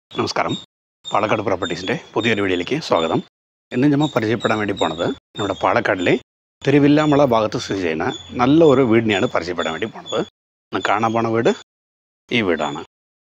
നമസ്കാരം പാലക്കാട് പ്രോപ്പർട്ടീസിൻ്റെ പുതിയൊരു വീഡിയോയിലേക്ക് സ്വാഗതം ഇന്ന് നമ്മൾ പരിചയപ്പെടാൻ വേണ്ടി പോണത് നമ്മുടെ പാലക്കാടിലെ തിരുവില്ലാമല ഭാഗത്ത് സ്ഥിതി ചെയ്യുന്ന നല്ല ഒരു വീടിനെയാണ് പരിചയപ്പെടാൻ വേണ്ടി പോണത് ഇന്ന് കാണാൻ പോണ വീട് ഈ വീടാണ്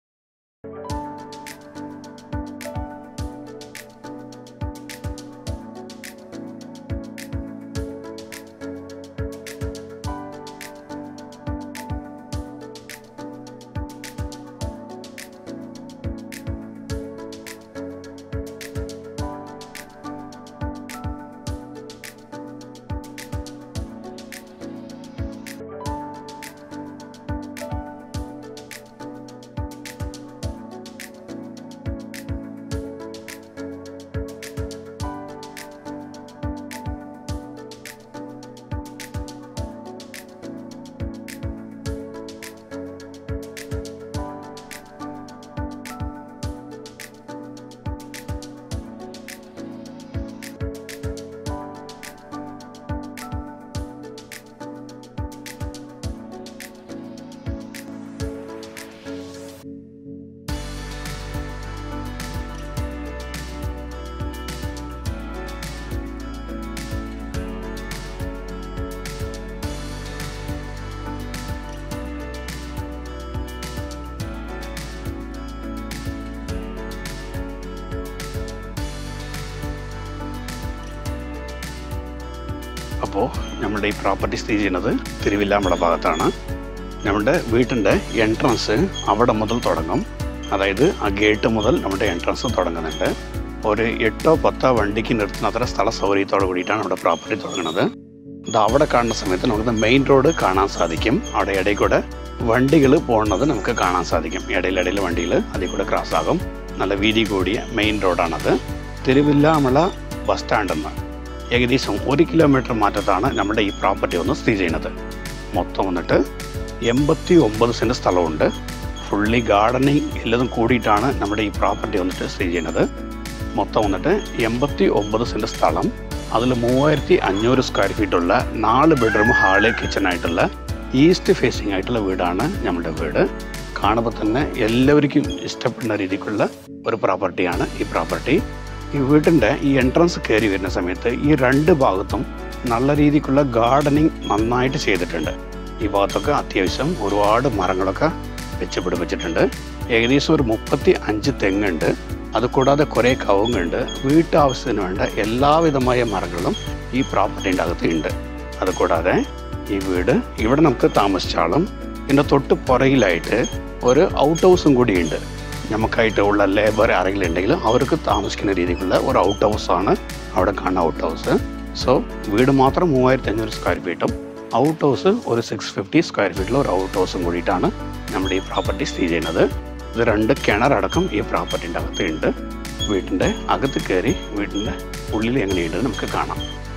അപ്പോൾ നമ്മുടെ ഈ പ്രോപ്പർട്ടി സ്ഥിതി ചെയ്യുന്നത് തിരുവില്ലാമല ഭാഗത്താണ് നമ്മുടെ വീട്ടിൻ്റെ എൻട്രൻസ് അവിടെ മുതൽ തുടങ്ങും അതായത് ആ ഗേറ്റ് മുതൽ നമ്മുടെ എൻട്രൻസ് തുടങ്ങുന്നുണ്ട് ഒരു എട്ടോ പത്തോ വണ്ടിക്ക് നിർത്തുന്ന അത്ര സ്ഥല സൗകര്യത്തോട് കൂടിയിട്ടാണ് നമ്മുടെ പ്രോപ്പർട്ടി തുടങ്ങുന്നത് ഇത് അവിടെ കാണുന്ന സമയത്ത് നമുക്ക് മെയിൻ റോഡ് കാണാൻ സാധിക്കും അവിടെ ഇടയിൽ കൂടെ വണ്ടികൾ പോകുന്നത് നമുക്ക് കാണാൻ സാധിക്കും ഇടയിലിടയിൽ വണ്ടികൾ അതിൽ കൂടെ ക്രോസ് ആകും നല്ല വീതി കൂടിയ മെയിൻ റോഡാണത് തിരുവില്ലാമല ബസ് സ്റ്റാൻഡിൽ നിന്ന് ഏകദേശം ഒരു കിലോമീറ്റർ മാറ്റത്താണ് നമ്മുടെ ഈ പ്രോപ്പർട്ടി ഒന്ന് സ്ഥിതി ചെയ്യുന്നത് മൊത്തം വന്നിട്ട് എൺപത്തി ഒമ്പത് സെൻറ്റ് സ്ഥലമുണ്ട് ഫുള്ളി ഗാർഡനിങ് എല്ലതും കൂടിയിട്ടാണ് നമ്മുടെ ഈ പ്രോപ്പർട്ടി വന്നിട്ട് സ്ഥിതി ചെയ്യുന്നത് മൊത്തം വന്നിട്ട് എൺപത്തി ഒമ്പത് സെൻറ്റ് സ്ഥലം അതിൽ മൂവായിരത്തി അഞ്ഞൂറ് സ്ക്വയർ ഫീറ്റുള്ള നാല് ബെഡ്റൂം ഹാള് കിച്ചൺ ആയിട്ടുള്ള ഈസ്റ്റ് ഫേസിംഗ് ആയിട്ടുള്ള വീടാണ് നമ്മുടെ വീട് കാണുമ്പോൾ തന്നെ എല്ലാവർക്കും ഇഷ്ടപ്പെടുന്ന രീതിക്കുള്ള ഒരു പ്രോപ്പർട്ടിയാണ് ഈ പ്രോപ്പർട്ടി ഈ വീട്ടിൻ്റെ ഈ എൻട്രൻസ് കയറി വരുന്ന സമയത്ത് ഈ രണ്ട് ഭാഗത്തും നല്ല രീതിക്കുള്ള ഗാർഡനിങ് നന്നായിട്ട് ചെയ്തിട്ടുണ്ട് ഈ ഭാഗത്തൊക്കെ അത്യാവശ്യം ഒരുപാട് മരങ്ങളൊക്കെ വെച്ച് പിടിപ്പിച്ചിട്ടുണ്ട് ഏകദേശം ഒരു മുപ്പത്തി അഞ്ച് തെങ്ങുണ്ട് അതുകൂടാതെ കുറേ കവുങ്ങുണ്ട് വീട്ടാവശ്യത്തിന് വേണ്ട എല്ലാവിധമായ മരങ്ങളും ഈ പ്രോപ്പർട്ടീൻ്റെ അകത്ത് ഉണ്ട് അതുകൂടാതെ ഈ വീട് ഇവിടെ നമുക്ക് താമസിച്ചാലും ഇതിൻ്റെ തൊട്ട് പുറകിലായിട്ട് ഒരു ഔട്ട് ഹൗസും കൂടിയുണ്ട് നമുക്കായിട്ട് ഉള്ള ലേബർ ആരെങ്കിലും ഉണ്ടെങ്കിൽ അവർക്ക് താമസിക്കുന്ന രീതിക്കുള്ള ഒരു ഔട്ട് ഹൗസ് ആണ് അവിടെ കാണുന്ന ഔട്ട് ഹൗസ് സോ വീട് മാത്രം മൂവായിരത്തി അഞ്ഞൂറ് സ്ക്വയർ ഫീറ്റും ഔട്ട് ഹൗസ് ഒരു സിക്സ് ഫിഫ്റ്റി സ്ക്വയർ ഫീറ്റിൽ ഒരു ഔട്ട് ഹൗസും കൂടിയിട്ടാണ് നമ്മുടെ ഈ പ്രോപ്പർട്ടി സ്ഥിതി ചെയ്യുന്നത് ഇത് രണ്ട് കിണറടക്കം ഈ പ്രോപ്പർട്ടിൻ്റെ അകത്ത് ഉണ്ട് വീട്ടിൻ്റെ അകത്ത് കയറി വീട്ടിൻ്റെ ഉള്ളിൽ എങ്ങനെയുണ്ട് നമുക്ക് കാണാം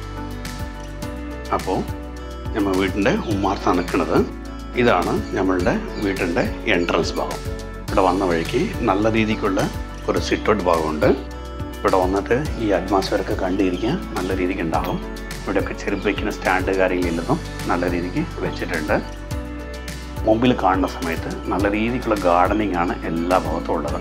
അപ്പോൾ നമ്മൾ വീട്ടിൻ്റെ ഉമ്മാർത്താണ് നിൽക്കുന്നത് ഇതാണ് നമ്മളുടെ വീട്ടിൻ്റെ എൻട്രൻസ് ഭാഗം ഇവിടെ വന്ന വഴിക്ക് നല്ല രീതിക്കുള്ള ഒരു സിറ്റൗട്ട് ഭാഗമുണ്ട് ഇവിടെ വന്നിട്ട് ഈ അറ്റ്മോസ്ഫിയറൊക്കെ കണ്ടിരിക്കാൻ നല്ല രീതിക്ക് ഉണ്ടാകും ഇവിടെയൊക്കെ ചെരുപ്പ് വയ്ക്കുന്ന സ്റ്റാൻഡ് കാര്യങ്ങളില്ലെന്നും നല്ല രീതിക്ക് വെച്ചിട്ടുണ്ട് മുമ്പിൽ കാണുന്ന സമയത്ത് നല്ല രീതിക്കുള്ള ഗാർഡനിങ് ആണ് എല്ലാ ഭാഗത്തും ഉള്ളത്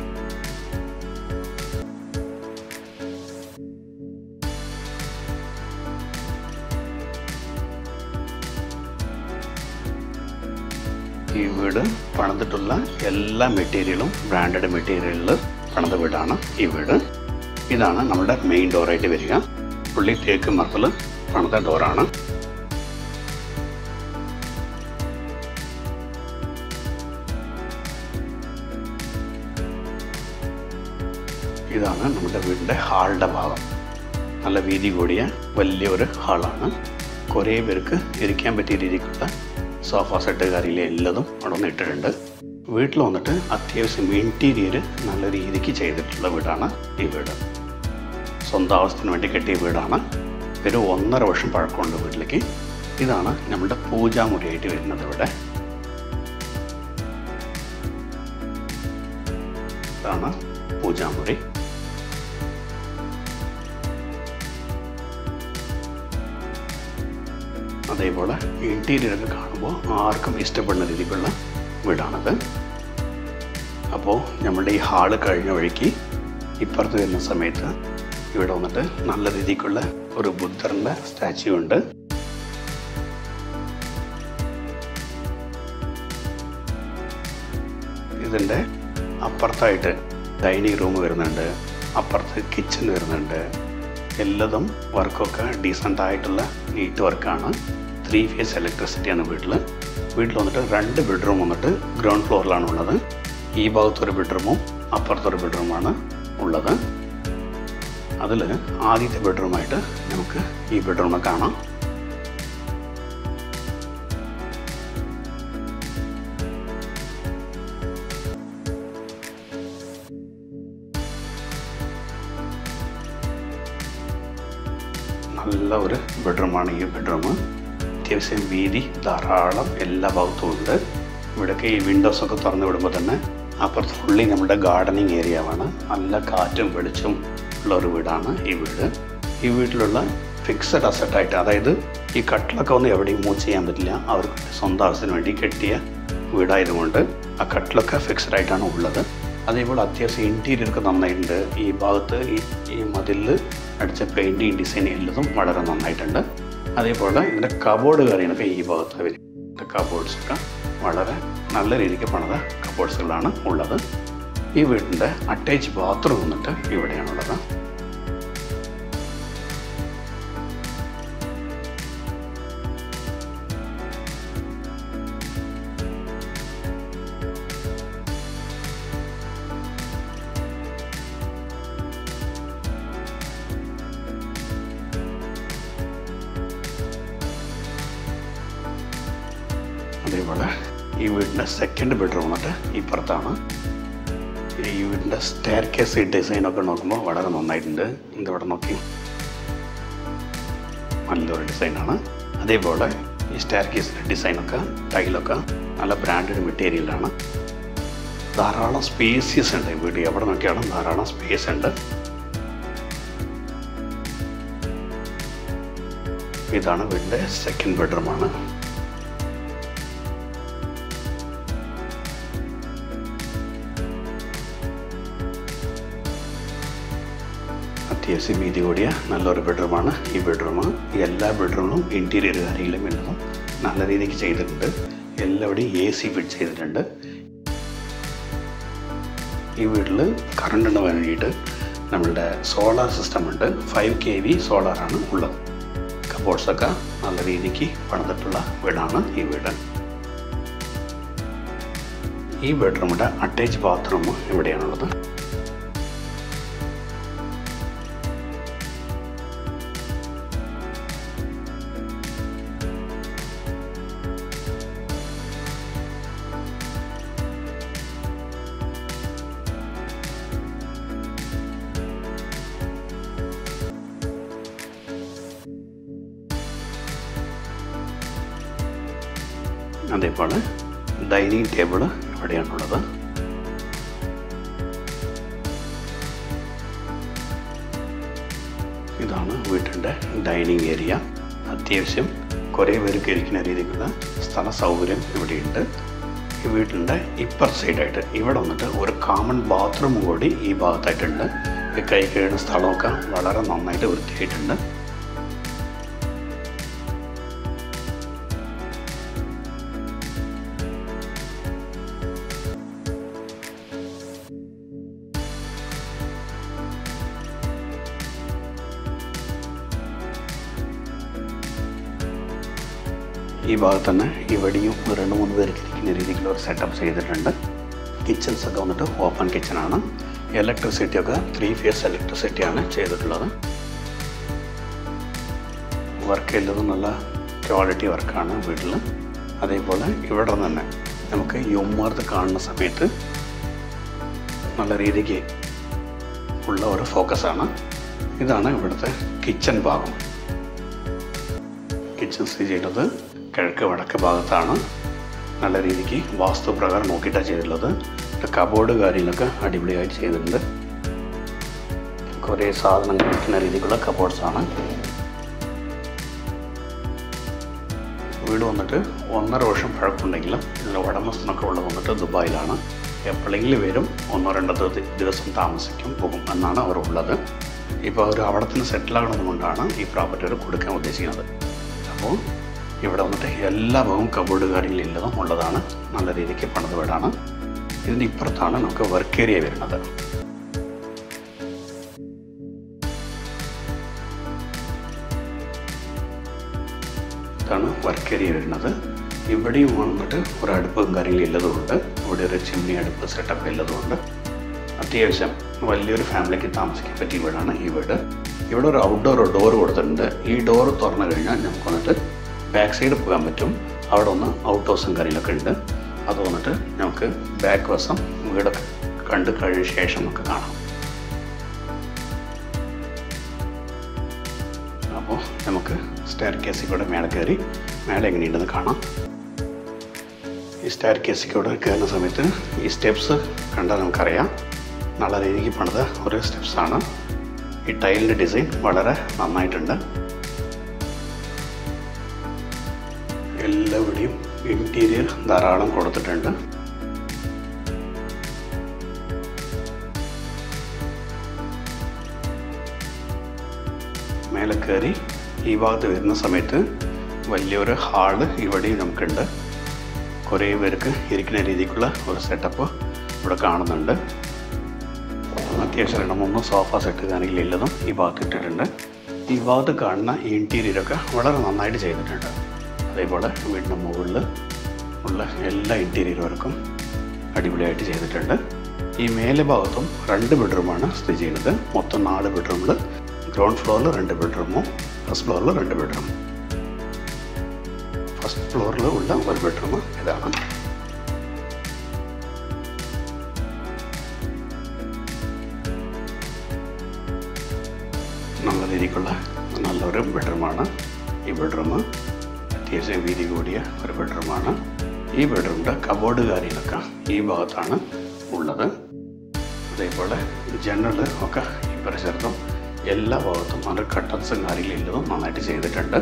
ഈ വീട് പണിതിട്ടുള്ള എല്ലാ മെറ്റീരിയലും ബ്രാൻഡഡ് മെറ്റീരിയലിൽ പണിത വീടാണ് ഈ വീട് ഇതാണ് നമ്മുടെ മെയിൻ ഡോറായിട്ട് വരിക പുള്ളി തേക്ക് മരത്തിൽ പണിത ഡോറാണ് ഇതാണ് നമ്മുടെ വീടിൻ്റെ ഹാളിൻ്റെ ഭാഗം നല്ല വീതി കൂടിയ വലിയൊരു ഹാളാണ് കുറേ പേർക്ക് ഇരിക്കാൻ പറ്റിയ രീതിക്കുള്ള സോഫ സെറ്റ് കാര്യങ്ങൾ എല്ലതും അവിടെ നിന്ന് ഇട്ടിട്ടുണ്ട് വീട്ടിൽ വന്നിട്ട് അത്യാവശ്യം ഇൻറ്റീരിയർ നല്ല രീതിക്ക് ചെയ്തിട്ടുള്ള വീടാണ് ഈ വീട് സ്വന്തം ആവശ്യത്തിന് വേണ്ടി കെട്ടിയ വീടാണ് ഒരു ഒന്നര വർഷം പഴക്കമുണ്ട് വീട്ടിലേക്ക് ഇതാണ് നമ്മുടെ പൂജാമുറിയായിട്ട് വരുന്നത് ഇവിടെ ഇതാണ് പൂജാമുറി അതേപോലെ ഇൻറ്റീരിയറൊക്കെ കാണുമ്പോൾ ആർക്കും ഇഷ്ടപ്പെടുന്ന രീതിക്കുള്ള വീടാണത് അപ്പോൾ നമ്മുടെ ഈ ഹാള് കഴിഞ്ഞ വഴിക്ക് ഇപ്പുറത്ത് വരുന്ന സമയത്ത് ഇവിടെ വന്നിട്ട് നല്ല രീതിക്കുള്ള ഒരു ബുദ്ധറിൻ്റെ സ്റ്റാച്യു ഉണ്ട് ഇതിൻ്റെ അപ്പുറത്തായിട്ട് ഡൈനിങ് റൂം വരുന്നുണ്ട് അപ്പുറത്ത് കിച്ചൺ വരുന്നുണ്ട് എല്ലതും വർക്കൊക്കെ ഡീസൻ്റ് ആയിട്ടുള്ള നീറ്റ് വർക്കാണ് ത്രീ ഫേസ് ഇലക്ട്രിസിറ്റിയാണ് വീട്ടിൽ വീട്ടിൽ വന്നിട്ട് രണ്ട് ബെഡ്റൂം വന്നിട്ട് ഗ്രൗണ്ട് ഫ്ലോറിലാണ് ഉള്ളത് ഈ ഭാഗത്തൊരു ബെഡ്റൂമും അപ്പുറത്തൊരു ബെഡ്റൂമാണ് ഉള്ളത് അതിൽ ആദ്യത്തെ ബെഡ്റൂമായിട്ട് നമുക്ക് ഈ ബെഡ്റൂമെ കാണാം നല്ല ഒരു ബെഡ്റൂമാണ് ഈ ബെഡ്റൂം അത്യാവശ്യം വീതി ധാരാളം എല്ലാ ഭാഗത്തും ഉണ്ട് ഇവിടെയൊക്കെ ഈ വിൻഡോസ് ഒക്കെ തുറന്നു വിടുമ്പോൾ തന്നെ അപ്പുറത്ത് ഫുള്ളി നമ്മുടെ ഗാർഡനിങ് ഏരിയയാണ് നല്ല കാറ്റും വെളിച്ചവും ഉള്ള ഒരു വീടാണ് ഈ വീട് ഈ വീട്ടിലുള്ള ഫിക്സഡ് അസറ്റായിട്ട് അതായത് ഈ കട്ടിലൊക്കെ ഒന്നും എവിടെയും മൂവ് ചെയ്യാൻ പറ്റില്ല അവർക്ക് സ്വന്തം ആവശ്യത്തിന് വേണ്ടി കെട്ടിയ വീടായതുകൊണ്ട് ആ കട്ടിലൊക്കെ ഫിക്സഡ് ആയിട്ടാണ് ഉള്ളത് അതേപോലെ അത്യാവശ്യം ഇൻറ്റീരിയർ ഒക്കെ നന്നായിട്ടുണ്ട് ഈ ഭാഗത്ത് ഈ ഈ മതിലിൽ അടിച്ച പെയിൻറ്റിങ് ഡിസൈൻ എല്ലതും വളരെ നന്നായിട്ടുണ്ട് അതേപോലെ ഇതിൻ്റെ കബോർഡ് കാര്യങ്ങളൊക്കെ ഈ ഭാഗത്ത് വരും കബോർഡ്സ് ഒക്കെ വളരെ നല്ല രീതിക്ക് പണിത കബോർഡ്സുകളാണ് ഉള്ളത് ഈ വീടിൻ്റെ അറ്റാച്ച് ബാത്റൂം വന്നിട്ട് ഇവിടെയാണുള്ളത് അതേപോലെ ഈ വീടിൻ്റെ സെക്കൻഡ് ബെഡ്റൂം വന്നിട്ട് ഇപ്പുറത്താണ് ഈ വീടിൻ്റെ സ്റ്റെയർ കേസ് ഡിസൈനൊക്കെ നോക്കുമ്പോൾ വളരെ നന്നായിട്ടുണ്ട് ഇതിവിടെ നോക്കി നല്ലൊരു ഡിസൈനാണ് അതേപോലെ ഈ സ്റ്റെയർ കേസിൻ്റെ ഡിസൈനൊക്കെ ടൈലൊക്കെ നല്ല ബ്രാൻഡഡ് മെറ്റീരിയലാണ് ധാരാളം സ്പേസിയസ് ഉണ്ട് ഈ വീട് എവിടെ നോക്കിയാലും ധാരാളം സ്പേസ് ഉണ്ട് ഇതാണ് വീടിൻ്റെ സെക്കൻഡ് ബെഡ്റൂമാണ് അത്യാവശ്യം വീതി കൂടിയ നല്ലൊരു ബെഡ്റൂമാണ് ഈ ബെഡ്റൂം എല്ലാ ബെഡ്റൂമിലും ഇൻറ്റീരിയർ കാര്യങ്ങളും എല്ലാം നല്ല രീതിക്ക് ചെയ്തിട്ടുണ്ട് എല്ലാവിടെയും എ സി ഫിറ്റ് ചെയ്തിട്ടുണ്ട് ഈ വീട്ടിൽ കറണ്ടിന് വേണ്ടിയിട്ട് നമ്മളുടെ സോളാർ സിസ്റ്റം ഉണ്ട് ഫൈവ് കെ വി സോളാറാണ് ഉള്ളത് കബോർഡ്സൊക്കെ നല്ല രീതിക്ക് പണിതിട്ടുള്ള വീടാണ് ഈ വീട് ഈ ബെഡ്റൂമിൻ്റെ അറ്റാച്ച് ബാത്റൂം ഇവിടെയാണുള്ളത് അതേപോലെ ഡൈനിങ് ടേബിൾ ഇവിടെയാണുള്ളത് ഇതാണ് വീട്ടിൻ്റെ ഡൈനിങ് ഏരിയ അത്യാവശ്യം കുറേ പേർക്ക് ഇരിക്കുന്ന രീതിക്കുള്ള സ്ഥല സൗകര്യം ഇവിടെയുണ്ട് ഈ വീട്ടിൻ്റെ ഇപ്പർ സൈഡായിട്ട് ഇവിടെ വന്നിട്ട് ഒരു കോമൺ ബാത്റൂം കൂടി ഈ ഭാഗത്തായിട്ടുണ്ട് ഈ കൈ കഴുകുന്ന സ്ഥലമൊക്കെ വളരെ നന്നായിട്ട് വൃത്തിയായിട്ടുണ്ട് ഈ ഭാഗത്ത് തന്നെ ഇവിടെയും ഒരു രണ്ട് മൂന്ന് പേർക്ക് ഇരിക്കുന്ന രീതിക്കുള്ള ഒരു സെറ്റപ്പ് ചെയ്തിട്ടുണ്ട് കിച്ചൺസ് ഒക്കെ വന്നിട്ട് ഓപ്പൺ കിച്ചണാണ് ഇലക്ട്രിസിറ്റി ഒക്കെ ത്രീ ഫേസ് ഇലക്ട്രിസിറ്റിയാണ് ചെയ്തിട്ടുള്ളത് വർക്ക് എല്ലതും നല്ല ക്വാളിറ്റി വർക്കാണ് വീട്ടിൽ അതേപോലെ ഇവിടെ തന്നെ നമുക്ക് ഈ ഉമ്മർത്ത് കാണുന്ന സമയത്ത് നല്ല രീതിക്ക് ഉള്ള ഒരു ഫോക്കസാണ് ഇതാണ് ഇവിടുത്തെ കിച്ചൺ ഭാഗം കിച്ചൺ സ്ഥിതി ചെയ്യുന്നത് കിഴക്ക് വടക്ക് ഭാഗത്താണ് നല്ല രീതിക്ക് വാസ്തുപ്രകാരം നോക്കിയിട്ടാണ് ചെയ്തിട്ടുള്ളത് കബോർഡ് കാര്യങ്ങളൊക്കെ അടിപൊളിയായിട്ട് ചെയ്തിട്ടുണ്ട് കുറേ സാധനങ്ങൾ വയ്ക്കുന്ന രീതിക്കുള്ള കബോർഡ്സാണ് വീട് വന്നിട്ട് ഒന്നര വർഷം പഴക്കമുണ്ടെങ്കിലും ഇതിൻ്റെ ഉടമസ്ഥനൊക്കെ ഉള്ളത് വന്നിട്ട് ദുബായിലാണ് എപ്പോഴെങ്കിലും വരും ഒന്നോ രണ്ടോ ദിവ- ദിവസം താമസിക്കും പോകും എന്നാണ് അവർ ഉള്ളത് ഇപ്പോൾ അവർ അവിടെ തന്നെ സെറ്റിൽ ആകണമെന്നുകൊണ്ടാണ് ഈ പ്രോപ്പർട്ടി അവർ കൊടുക്കാൻ ഉദ്ദേശിക്കുന്നത് അപ്പോൾ ഇവിടെ വന്നിട്ട് എല്ലാ ഭാഗവും കബോർഡ് കാര്യങ്ങളില്ലതും ഉള്ളതാണ് നല്ല രീതിക്ക് പണിത് വീടാണ് ഇതിൻ്റെ ഇപ്പുറത്താണ് നമുക്ക് വർക്ക് ഏരിയ വരുന്നത് ഇതാണ് വർക്ക് ഏരിയ വരുന്നത് ഇവിടെയും വന്നിട്ട് ഒരു അടുപ്പും കാര്യങ്ങളും എല്ലതുമുണ്ട് ഇവിടെ ഒരു ചിമ്മിനി അടുപ്പ് സെറ്റപ്പ് എല്ലതുമുണ്ട് അത്യാവശ്യം വലിയൊരു ഫാമിലിക്ക് താമസിക്കാൻ പറ്റിയ വീടാണ് ഈ വീട് ഇവിടെ ഒരു ഔട്ട്ഡോർ ഡോർ കൊടുത്തിട്ടുണ്ട് ഈ ഡോർ തുറന്നു കഴിഞ്ഞാൽ നമുക്ക് വന്നിട്ട് ബാക്ക് സൈഡ് പോകാൻ പറ്റും അവിടെ ഒന്ന് ഔട്ട് ഹൗസും കാര്യങ്ങളൊക്കെ ഉണ്ട് അത് വന്നിട്ട് നമുക്ക് ബാക്ക് വശം വീടൊക്കെ കണ്ട് കഴിഞ്ഞ ശേഷം നമുക്ക് കാണാം അപ്പോൾ നമുക്ക് സ്റ്റെയർ കേസിൽ കൂടെ മേലെ കയറി മേലെ എങ്ങനെയുണ്ടെന്ന് കാണാം ഈ സ്റ്റെയർ കേസിൽ കൂടെ കയറുന്ന സമയത്ത് ഈ സ്റ്റെപ്സ് കണ്ടാൽ നമുക്കറിയാം നല്ല രീതിക്ക് പണിത ഒരു സ്റ്റെപ്സാണ് ഈ ടൈലിൻ്റെ ഡിസൈൻ വളരെ നന്നായിട്ടുണ്ട് എല്ലാവിടെയും ഇൻറ്റീരിയർ ധാരാളം കൊടുത്തിട്ടുണ്ട് മേലെ കയറി ഈ ഭാഗത്ത് വരുന്ന സമയത്ത് വലിയൊരു ഹാള് ഇവിടെയും നമുക്കുണ്ട് കുറേ പേർക്ക് ഇരിക്കുന്ന രീതിക്കുള്ള ഒരു സെറ്റപ്പ് ഇവിടെ കാണുന്നുണ്ട് അത്യാവശ്യം രണ്ട് മൂന്ന് സോഫ സെറ്റ് കാര്യങ്ങൾ ഇല്ലതും ഈ ഭാഗത്ത് ഇട്ടിട്ടുണ്ട് ഈ ഭാഗത്ത് കാണുന്ന ഈ ഇൻറ്റീരിയറൊക്കെ വളരെ നന്നായിട്ട് ചെയ്തിട്ടുണ്ട് അതേപോലെ വീടിൻ്റെ മുകളിൽ ഉള്ള എല്ലാ ഇൻറ്റീരിയർ വർക്കും അടിപൊളിയായിട്ട് ചെയ്തിട്ടുണ്ട് ഈ മേലെ ഭാഗത്തും രണ്ട് ബെഡ്റൂമാണ് സ്ഥിതി ചെയ്യുന്നത് മൊത്തം നാല് ബെഡ്റൂമിൽ ഗ്രൗണ്ട് ഫ്ലോറിൽ രണ്ട് ബെഡ്റൂമും ഫസ്റ്റ് ഫ്ലോറിൽ രണ്ട് ബെഡ്റൂം ഫസ്റ്റ് ഫ്ലോറിൽ ഉള്ള ഒരു ബെഡ്റൂം ഇതാണ് നല്ല രീതിക്കുള്ള നല്ലൊരു ബെഡ്റൂമാണ് ഈ ബെഡ്റൂം അത്യാവശ്യം വീതി കൂടിയ ഒരു ബെഡ്റൂമാണ് ഈ ബെഡ്റൂമിൻ്റെ കബോർഡ് കാര്യങ്ങളൊക്കെ ഈ ഭാഗത്താണ് ഉള്ളത് അതേപോലെ ജനറൽ ഒക്കെ ഈ പരിസരത്തും എല്ലാ ഭാഗത്തും അതിൻ്റെ കട്ടൻസും കാര്യങ്ങളില്ലതും നന്നായിട്ട് ചെയ്തിട്ടുണ്ട്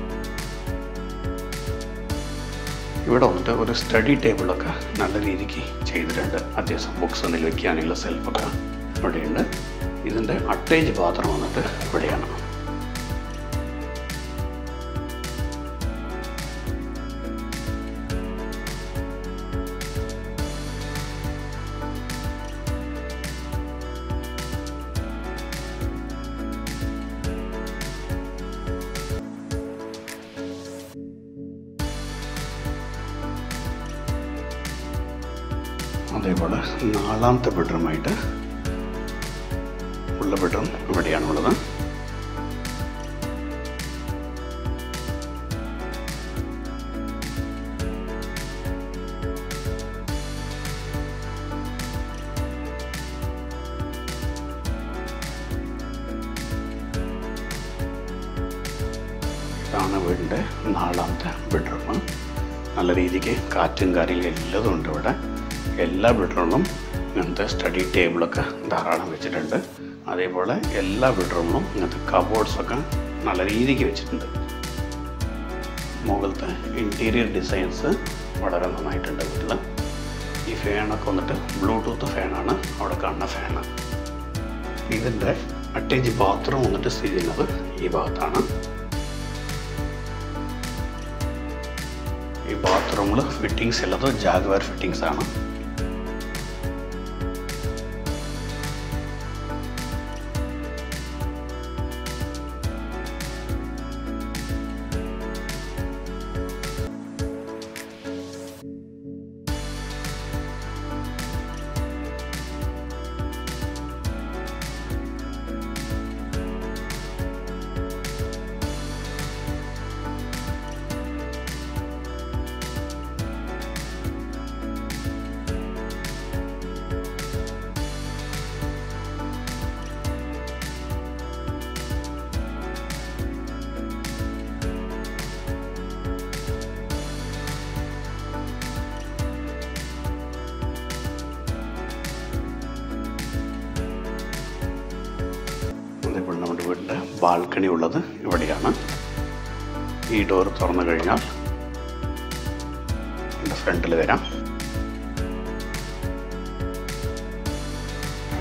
ഇവിടെ വന്നിട്ട് ഒരു സ്റ്റഡി ടേബിളൊക്കെ നല്ല രീതിക്ക് ചെയ്തിട്ടുണ്ട് അത്യാവശ്യം ബുക്സ് എന്തെങ്കിലും വയ്ക്കാനുള്ള സെൽഫൊക്കെ ഇവിടെയുണ്ട് ഇതിൻ്റെ അട്ടേജ് പാത്രം വന്നിട്ട് ഇവിടെയാണ് അതേപോലെ നാലാമത്തെ ബെഡ്റൂമായിട്ട് ഉള്ള ബെഡ്റൂം ഇവിടെയാണുള്ളത് ഇതാണ് വീടിൻ്റെ നാലാമത്തെ ബെഡ്റൂം നല്ല രീതിക്ക് കാറ്റും കാര്യങ്ങളും എല്ലതും ഉണ്ട് ഇവിടെ എല്ലാ ബെഡ്റൂമിലും ഇങ്ങനത്തെ സ്റ്റഡി ടേബിളൊക്കെ ധാരാളം വെച്ചിട്ടുണ്ട് അതേപോലെ എല്ലാ ബെഡ്റൂമിലും ഇങ്ങനത്തെ കബോർഡ്സൊക്കെ നല്ല രീതിക്ക് വെച്ചിട്ടുണ്ട് മുകളിലത്തെ ഇൻറ്റീരിയർ ഡിസൈൻസ് വളരെ നന്നായിട്ടുണ്ട് വീട്ടിൽ ഈ ഫാനൊക്കെ വന്നിട്ട് ബ്ലൂടൂത്ത് ഫാനാണ് അവിടെ കാണുന്ന ഫാന് ഇതിൻ്റെ അറ്റാച്ച് ബാത്റൂം വന്നിട്ട് സ്ഥിതി ചെയ്യുന്നത് ഈ ഭാഗത്താണ് ഈ ബാത്റൂമിൽ ഫിറ്റിങ്സ് ഉള്ളത് ജാഗ്വാർ ഫിറ്റിങ്സ് ആണ് അതേപോലെ നമ്മുടെ വീടിൻ്റെ ബാൽക്കണി ഉള്ളത് ഇവിടെയാണ് ഈ ഡോർ തുറന്നു കഴിഞ്ഞാൽ എൻ്റെ ഫ്രണ്ടിൽ വരാം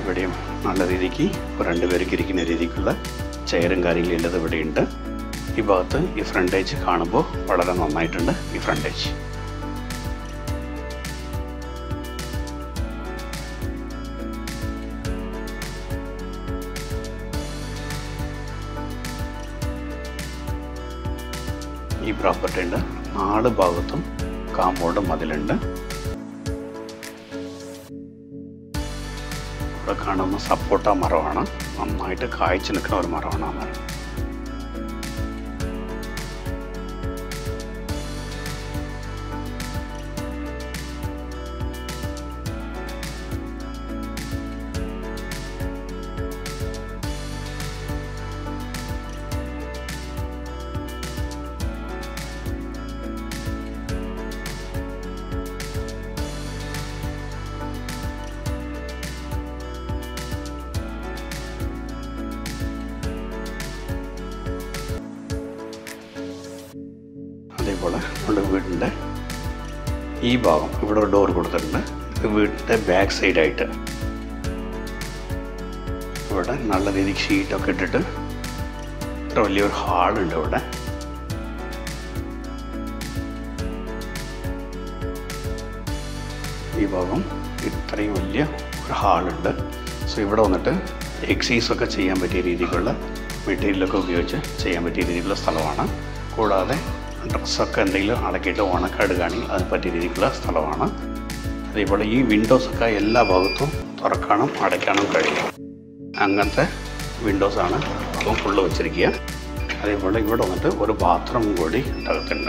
ഇവിടെയും നല്ല രീതിക്ക് രണ്ട് പേർക്ക് ഇരിക്കുന്ന രീതിക്കുള്ള ചെയറും കാര്യങ്ങളും എല്ലാം ഇവിടെയുണ്ട് ഈ ഭാഗത്ത് ഈ ഫ്രണ്ടേജ് കാണുമ്പോൾ വളരെ നന്നായിട്ടുണ്ട് ഈ ഫ്രണ്ടേജ് ഈ പ്രോപ്പർട്ടിയുടെ നാല് ഭാഗത്തും കാമ്പൗണ്ട് മതിലുണ്ട് ഇവിടെ കാണുന്ന സപ്പോട്ട മരമാണ് നന്നായിട്ട് കായ്ച്ചു നിൽക്കുന്ന ഒരു മരമാണ് ആ മരം അതേപോലെ നമ്മുടെ വീടിൻ്റെ ഈ ഭാഗം ഇവിടെ ഒരു ഡോർ കൊടുത്തിട്ടുണ്ട് ഇത് വീടിൻ്റെ ബാക്ക് സൈഡായിട്ട് ഇവിടെ നല്ല രീതിക്ക് ഷീറ്റൊക്കെ ഇട്ടിട്ട് ഇത്ര വലിയൊരു ഹാളുണ്ട് ഇവിടെ ഈ ഭാഗം ഇത്രയും വലിയ ഒരു ഹാളുണ്ട് സോ ഇവിടെ വന്നിട്ട് എക്സൈസ് ഒക്കെ ചെയ്യാൻ പറ്റിയ രീതിക്കുള്ള മെറ്റീരിയലൊക്കെ ഉപയോഗിച്ച് ചെയ്യാൻ പറ്റിയ രീതിക്കുള്ള സ്ഥലമാണ് കൂടാതെ ഡ്രസ്സൊക്കെ എന്തെങ്കിലും അടക്കിയിട്ട് ഉണക്കെടുക്കുകയാണെങ്കിൽ അതിന് പറ്റിയ രീതിക്കുള്ള സ്ഥലമാണ് അതേപോലെ ഈ വിൻഡോസൊക്കെ എല്ലാ ഭാഗത്തും തുറക്കാനും അടയ്ക്കാനും കഴിയും അങ്ങനത്തെ വിൻഡോസാണ് ഇപ്പം ഫുള്ള് വെച്ചിരിക്കുക അതേപോലെ ഇവിടെ വന്നിട്ട് ഒരു ബാത്റൂം കൂടി അകത്തുണ്ട്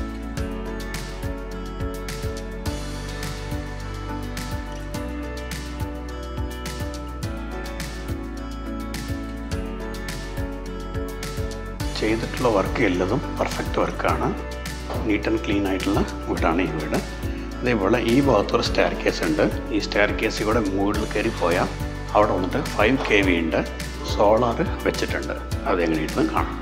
ചെയ്തിട്ടുള്ള വർക്ക് എല്ലതും പെർഫെക്റ്റ് വർക്കാണ് നീറ്റ് ആൻഡ് ക്ലീൻ ആയിട്ടുള്ള വീടാണ് ഈ വീട് അതേപോലെ ഈ ഭാഗത്തൊരു സ്റ്റെയർ കേസ് ഉണ്ട് ഈ സ്റ്റെയർ കേസിൽ കൂടെ മുകളിൽ കയറി പോയാൽ അവിടെ വന്നിട്ട് ഫൈവ് കെ വി ഉണ്ട് സോളാർ വെച്ചിട്ടുണ്ട് അതെങ്ങനെയായിരുന്നു കാണാം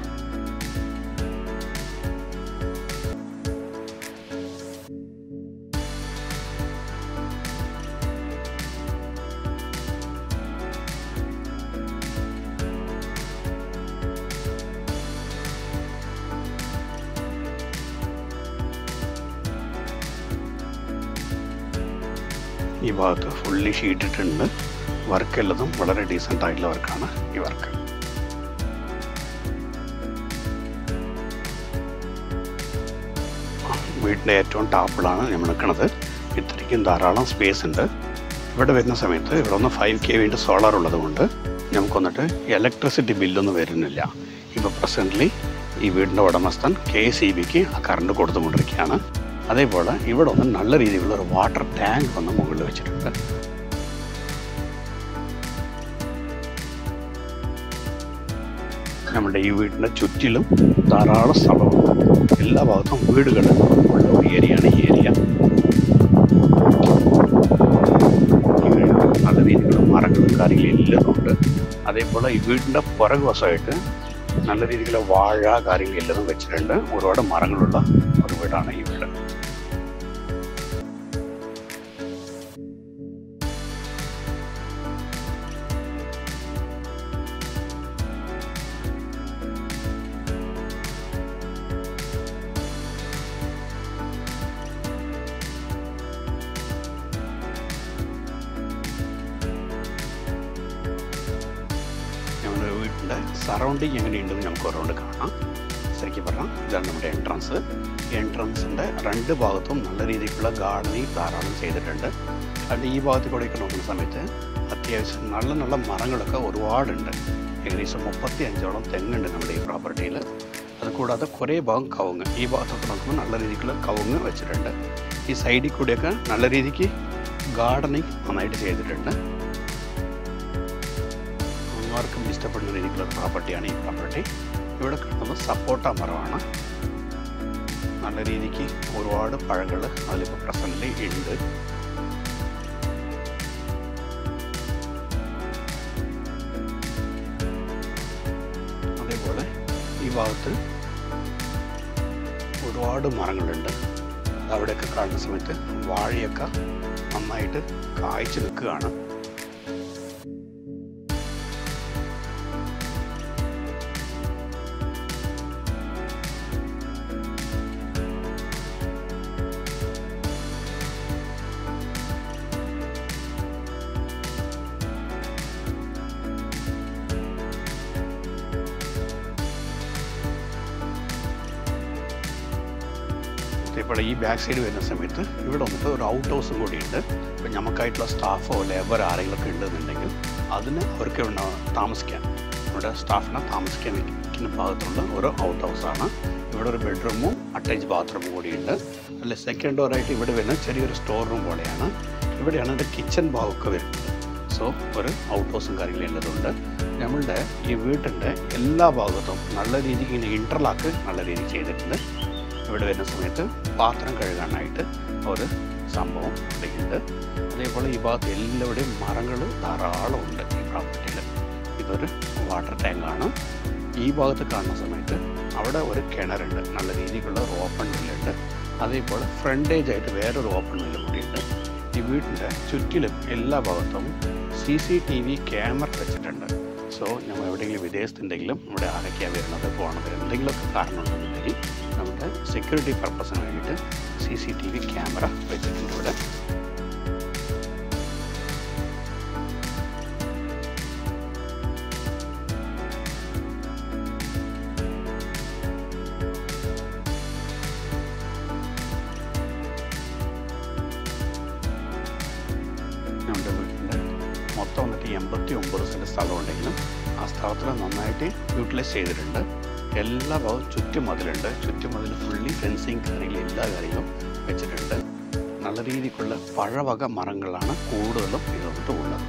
ഈ ഭാഗത്ത് ഫുള്ളി ഷീറ്റിട്ടുണ്ട് വർക്ക് എല്ലതും വളരെ ഡീസൻ്റ് ആയിട്ടുള്ള വർക്കാണ് ഈ വർക്ക് വീടിൻ്റെ ഏറ്റവും ടാപ്പിലാണ് നമ്മൾ നിൽക്കുന്നത് ഇത്രയ്ക്കും ധാരാളം സ്പേസ് ഉണ്ട് ഇവിടെ വരുന്ന സമയത്ത് ഇവിടെ ഒന്ന് ഫൈവ് കെ വിൻ്റെ സോളാർ ഉള്ളത് കൊണ്ട് നമുക്ക് വന്നിട്ട് ഇലക്ട്രിസിറ്റി ബില്ലൊന്നും വരുന്നില്ല ഇപ്പോൾ പ്രസൻ്റ്ലി ഈ വീടിൻ്റെ ഉടമസ്ഥൻ കെ സി ബിക്ക് ആ കറണ്ട് കൊടുത്തുകൊണ്ടിരിക്കുകയാണ് അതേപോലെ ഇവിടെ ഒന്ന് നല്ല രീതിയിലുള്ള ഒരു വാട്ടർ ടാങ്ക് വന്ന് മുകളിൽ വെച്ചിട്ടുണ്ട് നമ്മുടെ ഈ വീടിൻ്റെ ചുറ്റിലും ധാരാളം സ്ഥലമുണ്ട് എല്ലാ ഭാഗത്തും വീടുകൾ ഉള്ള ഒരു ഏരിയയാണ് ഈ ഏരിയ നല്ല രീതിയിലുള്ള മരങ്ങളും കാര്യങ്ങളും എല്ലാം ഉണ്ട് അതേപോലെ ഈ വീടിൻ്റെ പുറകുവശമായിട്ട് നല്ല രീതിയിലുള്ള വാഴ കാര്യങ്ങൾ എല്ലാം വെച്ചിട്ടുണ്ട് ഒരുപാട് മരങ്ങളുള്ള ഒരു വീടാണ് ഈ വീട് നമ്മുടെ വീടിൻ്റെ സറൗണ്ടിങ് എങ്ങനെയുണ്ടെന്ന് നമുക്ക് ഓരോണ്ട് കാണാം ശരിക്കും പറഞ്ഞാൽ ഇതാണ് നമ്മുടെ എൻട്രൻസ് എൻട്രൻസിൻ്റെ രണ്ട് ഭാഗത്തും നല്ല രീതിക്കുള്ള ഗാർഡനിങ് ധാരാളം ചെയ്തിട്ടുണ്ട് അത് ഈ ഭാഗത്ത് കൂടെയൊക്കെ നോക്കുന്ന സമയത്ത് അത്യാവശ്യം നല്ല നല്ല മരങ്ങളൊക്കെ ഒരുപാടുണ്ട് ഏകദേശം മുപ്പത്തി അഞ്ചോളം തെങ്ങുണ്ട് നമ്മുടെ ഈ പ്രോപ്പർട്ടിയിൽ അതുകൂടാതെ കുറേ ഭാഗം കവുങ്ങ് ഈ ഭാഗത്തൊക്കെ നോക്കുമ്പോൾ നല്ല രീതിക്കുള്ള കവുങ്ങ് വെച്ചിട്ടുണ്ട് ഈ സൈഡിൽ കൂടെയൊക്കെ നല്ല രീതിക്ക് ഗാർഡനിങ് നന്നായിട്ട് ചെയ്തിട്ടുണ്ട് ആർക്കും ഇഷ്ടപ്പെടുന്ന രീതിയിലുള്ള പ്രോപ്പർട്ടിയാണ് ഈ പ്രോപ്പർട്ടി ഇവിടെ കാണുന്നത് സപ്പോട്ട മരമാണ് നല്ല രീതിക്ക് ഒരുപാട് പഴങ്ങൾ അതിലിപ്പോൾ പ്രസൻ്റ്ലി ഉണ്ട് അതേപോലെ ഈ ഭാഗത്ത് ഒരുപാട് മരങ്ങളുണ്ട് അവിടെയൊക്കെ കാണുന്ന സമയത്ത് വാഴയൊക്കെ നന്നായിട്ട് കായ്ച്ചു നിൽക്കുകയാണ് ഇവിടെ ഈ ബാക്ക് സൈഡ് വരുന്ന സമയത്ത് ഇവിടെ വന്നിട്ട് ഒരു ഔട്ട് ഹൗസും കൂടിയുണ്ട് ഇപ്പം നമുക്കായിട്ടുള്ള സ്റ്റാഫോ ലേബർ ആരെങ്കിലും ഒക്കെ ഉണ്ടെന്നുണ്ടെങ്കിൽ അതിന് അവർക്ക് ഇവിടെ താമസിക്കാൻ ഇവിടെ സ്റ്റാഫിനെ താമസിക്കാൻ വെക്കുന്ന ഭാഗത്തുള്ള ഒരു ഔട്ട് ഹൗസാണ് ഇവിടെ ഒരു ബെഡ്റൂമും അറ്റാച്ച് ബാത്റൂമും കൂടിയുണ്ട് അല്ലെ സെക്കൻഡ് ഡോറായിട്ട് ഇവിടെ വരുന്ന ചെറിയൊരു സ്റ്റോർ റൂം പോലെയാണ് ഇവിടെയാണ് എൻ്റെ കിച്ചൺ ഭാഗമൊക്കെ വരുന്നത് സോ ഒരു ഔട്ട് ഹൗസും കാര്യങ്ങളും ഉള്ളതുണ്ട് നമ്മളുടെ ഈ വീട്ടിൻ്റെ എല്ലാ ഭാഗത്തും നല്ല രീതിക്ക് ഇങ്ങനെ ഇൻ്റർലാക്ക് നല്ല രീതിക്ക് ചെയ്തിട്ടുണ്ട് ഇവിടെ വരുന്ന സമയത്ത് പാത്രം കഴുകാനായിട്ട് ഒരു സംഭവം ഇവിടെയുണ്ട് അതേപോലെ ഈ ഭാഗത്ത് എല്ലാവിടെയും മരങ്ങൾ ധാരാളം ഉണ്ട് ഈ പ്രോപ്പർട്ടിയിൽ ഇതൊരു വാട്ടർ ടാങ്കാണ് ഈ ഭാഗത്ത് കാണുന്ന സമയത്ത് അവിടെ ഒരു കിണറുണ്ട് നല്ല രീതിക്കുള്ള ഒരു ഓപ്പൺ മില്ലുണ്ട് അതേപോലെ ഫ്രണ്ടേജ് ആയിട്ട് വേറൊരു ഓപ്പൺ മില്ലും കൂടിയുണ്ട് ഈ വീടിൻ്റെ ചുറ്റിലും എല്ലാ ഭാഗത്തും C C T V camera വെച്ചിട്ടുണ്ട് സോ നമ്മൾ എവിടെയെങ്കിലും വിദേശത്തുണ്ടെങ്കിലും ഇവിടെ ആരൊക്കെയാണ് വരുന്നത് പോകണത് എന്തെങ്കിലുമൊക്കെ കാരണം ഉണ്ടെന്നുണ്ടെങ്കിൽ നമ്മുടെ സെക്യൂരിറ്റി പർപ്പസിന് വേണ്ടിയിട്ട് C C T V camera വെച്ചിട്ടുണ്ട് ഇവിടെ നമ്മുടെ വീട്ടിൻ്റെ മൊത്തം വന്നിട്ട് എൺപത്തി ഒമ്പത് സെൻറ്റ് സ്ഥലം ഉണ്ടെങ്കിലും ആ സ്ഥലത്തിൽ നന്നായിട്ട് യൂട്ടിലൈസ് ചെയ്തിട്ടുണ്ട് എല്ലാ ഭാഗവും ചുറ്റുമതിലുണ്ട് ചുറ്റുമതിൽ ഫുള്ളി ഫെൻസിങ് കാര്യങ്ങളും എല്ലാ കാര്യങ്ങളും വെച്ചിട്ടുണ്ട് നല്ല രീതിക്കുള്ള പഴവക മരങ്ങളാണ് കൂടുതലും ഇത് വന്നിട്ട് ഉള്ളത്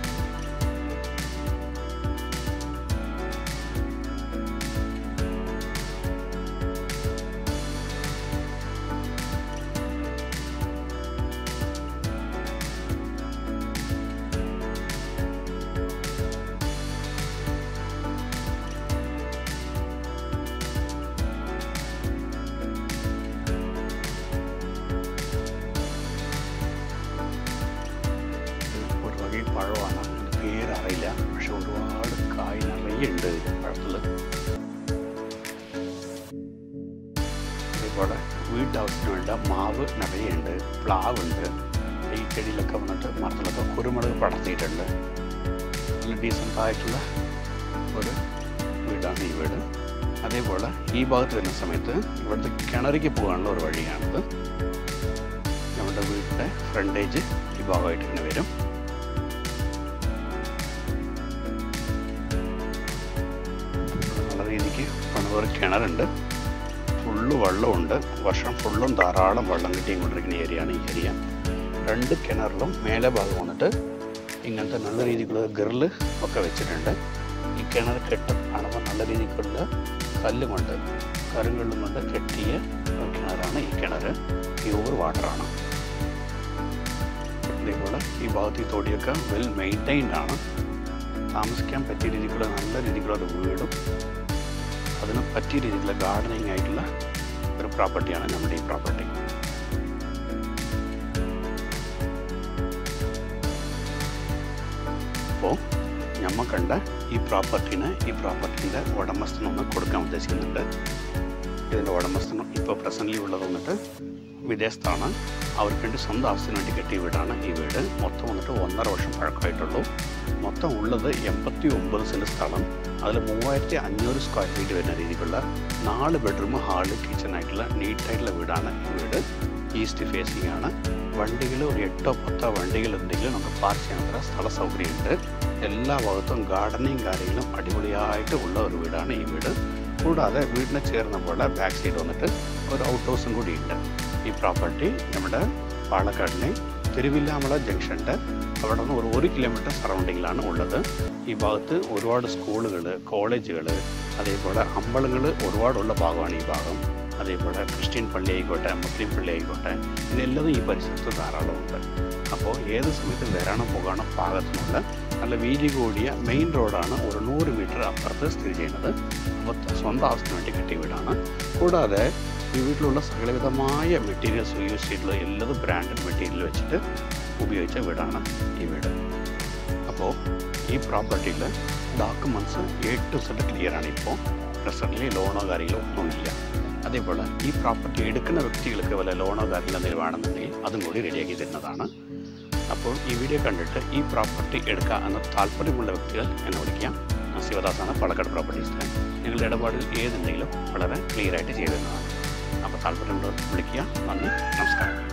ഒരു വകയിൽ പഴമാണ് അതിൻ്റെ പേരറിയില്ല പക്ഷെ ഒരുപാട് കായ് നിറയെ ഉണ്ട് പഴത്തിൽ അതേപോലെ വീട്ടാവശ്യത്തിന് വേണ്ട മാവ് നിറയുണ്ട് പ്ലാവുണ്ട് ഈ ചെടിയിലൊക്കെ വന്നിട്ട് മരത്തിലൊക്കെ കുരുമുളക് പടർത്തിയിട്ടുണ്ട് നല്ല ഡീസൻ്റ് ആയിട്ടുള്ള ഒരു വീടാണ് ഈ വീട് അതേപോലെ ഈ ഭാഗത്ത് വരുന്ന സമയത്ത് ഇവിടുത്തെ കിണറിക്ക് പോകാനുള്ള ഒരു വഴിയാണിത് നമ്മുടെ വീടിൻ്റെ ഫ്രണ്ടേജ് ഈ ഭാഗമായിട്ട് ഇങ്ങനെ വരും നല്ല രീതിക്ക് പണിതൊരു കിണറുണ്ട് ഫുള്ള് വെള്ളമുണ്ട് വർഷം ഫുള്ളും ധാരാളം വെള്ളം കിട്ടിയും കൊണ്ടിരിക്കുന്ന ഏരിയയാണ് ഈ ഏരിയ രണ്ട് കിണറിലും മേലെ ഭാഗം വന്നിട്ട് ഇങ്ങനത്തെ നല്ല രീതിക്കുള്ള ഗിറില് ഒക്കെ വെച്ചിട്ടുണ്ട് ഈ കിണർ കെട്ട് കാണുമ്പോൾ നല്ല രീതിക്കുള്ള കല്ല് കൊണ്ട് കരുങ്കല്ലും കൊണ്ട് കെട്ടിയ ഒരു കിണറാണ് ഈ കിണർ പ്യൂർ വാട്ടറാണ് അതേപോലെ ഈ ഭാഗത്ത് ഈ തൊടിയൊക്കെ വെൽ മെയിൻറ്റൈൻഡ് ആണ് താമസിക്കാൻ പറ്റിയ രീതിക്കുള്ള നല്ല രീതിക്കുള്ള ഒരു വീടും അതിന് പറ്റിയ രീതിയിലുള്ള ഗാർഡനിങ് ആയിട്ടുള്ള ഒരു പ്രോപ്പർട്ടിയാണ് നമ്മുടെ ഈ പ്രോപ്പർട്ടി അപ്പോൾ നമ്മൾ കണ്ട ഈ പ്രോപ്പർട്ടീനെ ഈ പ്രോപ്പർട്ടീൻ്റെ ഉടമസ്ഥനൊന്ന് കൊടുക്കാൻ ഉദ്ദേശിക്കുന്നുണ്ട് ഇതിൻ്റെ ഉടമസ്ഥനം ഇപ്പോൾ പ്രസൻ്റ്ലി ഉള്ളത് വന്നിട്ട് വിദേശത്താണ് അവർക്ക് വേണ്ടി സ്വന്തം ആവശ്യത്തിന് വേണ്ടി കെട്ടിയ വീടാണ് ഈ വീട് മൊത്തം വന്നിട്ട് ഒന്നര വർഷം പഴക്കമായിട്ടുള്ളൂ മൊത്തം ഉള്ളത് എൺപത്തി ഒമ്പത് സെൻറ്റ് സ്ഥലം അതിൽ മൂവായിരത്തി അഞ്ഞൂറ് സ്ക്വയർ ഫീറ്റ് വരുന്ന രീതിക്കുള്ള നാല് ബെഡ്റൂം ഹാള് കിച്ചൺ ആയിട്ടുള്ള നീറ്റായിട്ടുള്ള വീടാണ് ഈ വീട് ഈസ്റ്റ് ഫേസിംഗ് ആണ് വണ്ടികൾ ഒരു എട്ടോ പത്തോ വണ്ടികൾ ഉണ്ടെങ്കിൽ നമുക്ക് പാർക്ക് ചെയ്യാനുള്ള സ്ഥല സൗകര്യമുണ്ട് എല്ലാ ഭാഗത്തും ഗാർഡനിങ് കാര്യങ്ങളും അടിപൊളിയായിട്ട് ഉള്ള ഒരു വീടാണ് ഈ വീട് കൂടാതെ വീടിനെ ചേർന്ന പോലെ ബാക്ക് സൈഡ് വന്നിട്ട് ഒരു ഔട്ട് ഹൗസും കൂടി ഉണ്ട് ഈ പ്രോപ്പർട്ടി നമ്മുടെ പാലക്കാടിലെ തിരുവില്ലാമല ജംഗ്ഷൻ്റെ അവിടെ നിന്ന് ഒരു ഒരു കിലോമീറ്റർ സറൗണ്ടിങ്ങിലാണ് ഉള്ളത് ഈ ഭാഗത്ത് ഒരുപാട് സ്കൂളുകൾ കോളേജുകൾ അതേപോലെ അമ്പലങ്ങൾ ഒരുപാടുള്ള ഭാഗമാണ് ഈ ഭാഗം അതേപോലെ ക്രിസ്ത്യൻ പള്ളി ആയിക്കോട്ടെ മുസ്ലിം പള്ളി ആയിക്കോട്ടെ ഇതെല്ലാം ഈ പരിസരത്ത് ധാരാളമുണ്ട് അപ്പോൾ ഏത് സമയത്ത് വരാനോ പോകാനോ പാകത്തിനുള്ള നല്ല വീതി കൂടിയ മെയിൻ റോഡാണ് ഒരു നൂറ് മീറ്റർ അപ്പുറത്ത് സ്ഥിതി ചെയ്യുന്നത് അപ്പോൾ സ്വന്തം ആവശ്യത്തിന് വേണ്ടി കെട്ടിയ വീടാണ് കൂടാതെ ഈ വീട്ടിലുള്ള സകലവിധമായ മെറ്റീരിയൽസ് യൂസ് ചെയ്തിട്ടുള്ള എല്ലാതും ബ്രാൻഡഡ് മെറ്റീരിയൽ വെച്ചിട്ട് ഉപയോഗിച്ച വീടാണ് ഈ വീട് അപ്പോൾ ഈ പ്രോപ്പർട്ടിയിൽ documents A to Z clear ആണ് ഇപ്പോൾ പ്രസൻ്റ്ലി ലോണോ കാര്യങ്ങളോ ഒന്നുമില്ല അതേപോലെ ഈ പ്രോപ്പർട്ടി എടുക്കുന്ന വ്യക്തികൾക്ക് വല്ല ലോണോ കാര്യങ്ങളോ എന്തെങ്കിലും വേണമെന്നുണ്ടെങ്കിൽ അതും കൂടി റെഡിയാക്കി തരുന്നതാണ് അപ്പോൾ ഈ വീഡിയോ കണ്ടിട്ട് ഈ പ്രോപ്പർട്ടി എടുക്കുക എന്ന താല്പര്യമുള്ള വ്യക്തികൾ എന്നെ വിളിക്കാം ഞാൻ ശിവദാസാണ് പാലക്കാട് പ്രോപ്പർട്ടീസ് നിങ്ങളുടെ ഇടപാടിൽ ഏതുണ്ടെങ്കിലും വളരെ ക്ലിയർ ആയിട്ട് ചെയ്തു തരുന്നതാണ് അപ്പോൾ താല്പര്യമുള്ളവർ വിളിക്കുക നന്ദി നമസ്കാരം